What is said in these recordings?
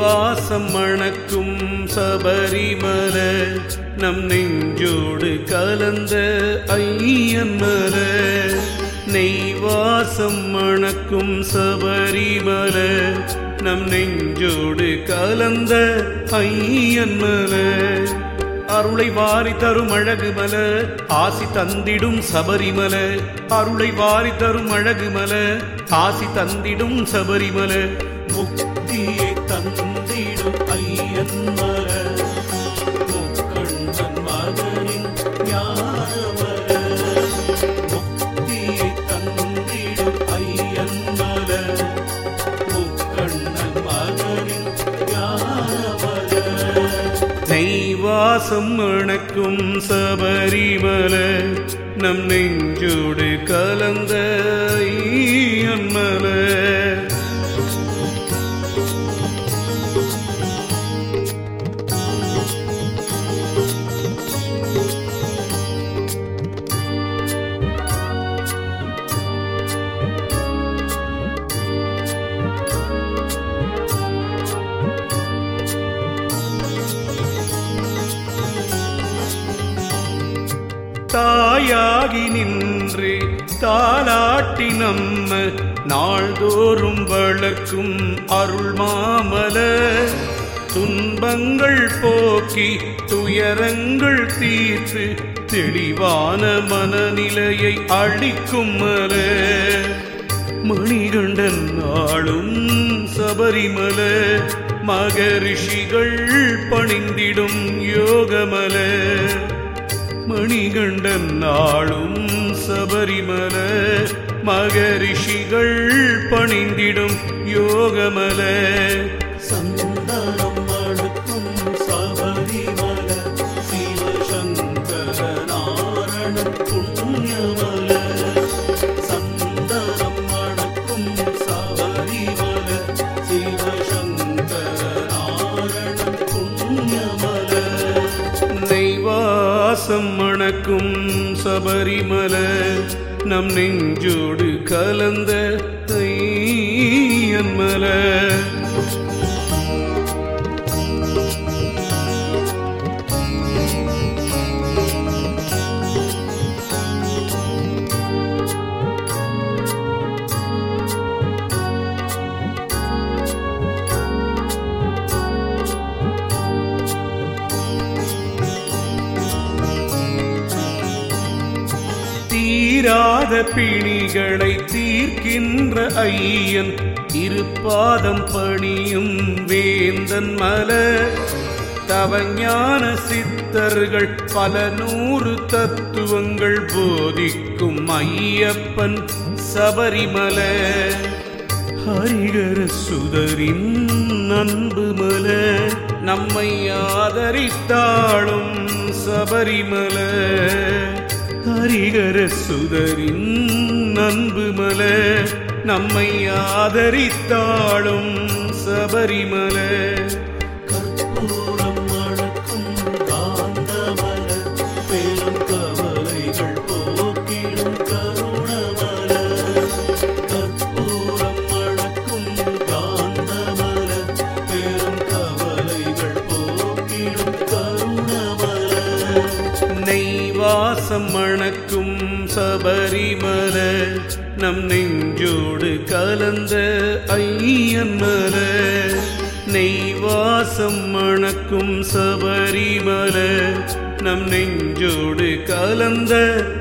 நெய்வாசம் மணக்கும் சபரிமல நம் நெஞ்சோடு கலந்த ஐயன் மல நெய்வாசம் மணக்கும் சபரிமல நம் நெஞ்சோடு கலந்த ஐயன் மல அருளை வாரி தரும் அழகு மல ஆசி தந்திடும் சபரிமல அருளை வாரி தரும் அழகு மல ஆசி தந்திடும் சபரிமல முக்தியை தந்திடும் ஐயன் மல முக்கண்ணன் மகனின் ஞானமல முக்தியை தந்திடும் ஐயன் மல முக்கண்ணன் மகனின் ஞானமல நெய்வாசம் அணக்கும் சபரிமல நம் நெஞ்சோடு கலந்த ஐயன்மல தாயாகி நின்று தாலாட்டி நம்ம நாள்தோறும் வளர்க்கும் அருள் மாமல துன்பங்கள் போக்கி துயரங்கள் தீர்த்து தெளிவான மனநிலையை அளிக்கும் மல மணிகண்டன் நாளும் சபரிமல மகரிஷிகள் பணிந்திடும் யோகமல மணிகண்டன் நாளும் சபரிமல மகரிஷிகள் பணிந்திடும் யோகமல சந்தனம் மடுக்கும் சபரிமல சிவசங்கர நாரணன் புண்ணியமல சந்தனம் மடுக்கும் சபரிமல சிவசங்கர நாரணன் புண்ணியமல நெய்வாசம் மணக்கும் சபரிமல நம் நெஞ்சோடு கலந்த ஐயன்மல தீராத பிணிகளை தீர்க்கின்ற ஐயன் இருபாதம் பணியும் வேந்தன் மலர் தவஞான சித்தர்கள் பல நூறு தத்துவங்கள் போதிக்கும் ஐயப்பன் சபரிமல ஹரிகர சுதரின் அன்பு மல நம்மை ஆதரித்தாளும் சபரிமல ஹரிகர சுதரின் அன்பு மல நம்மை ஆதரித்தாளும் சபரிமல கற்பூரம் மணக்கும் காந்தமல பெரும் கவலைகள் போக்கிடும் கருணமல கற்பூரம் மணக்கும் காந்தமல பெரும் கவலைகள் போக்கிடும் கருணமல நெய்வாசம் மணக்கும் சபரிமல நம் நெஞ்சோடு கலந்த ஐயன்மல நெய்வாசம் மணக்கும் சபரிமல நம் நெஞ்சோடு கலந்த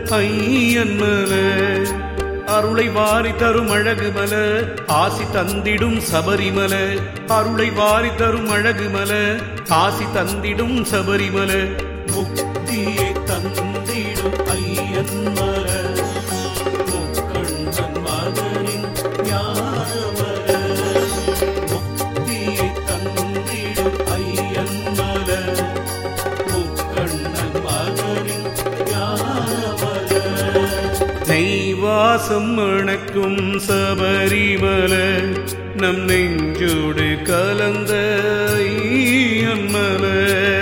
ஐயன்மல அருளை வாரி தரும் அழகு மல ஆசி தந்திடும் சபரிமல அருளை வாரி தரும் அழகு மல ஆசி தந்திடும் சபரிமல முக்தியை தந்திடும் ஐயன் மல முக்கண்ணன் மகனின் ஞானமல முக்தியை தந்திடும் ஐயன் மல முக்கண்ணன் மகனின் ஞானமல நெய்வாசம் மணக்கும் சபரிமல நம் நெஞ்சோடு கலந்த ஐயன்மல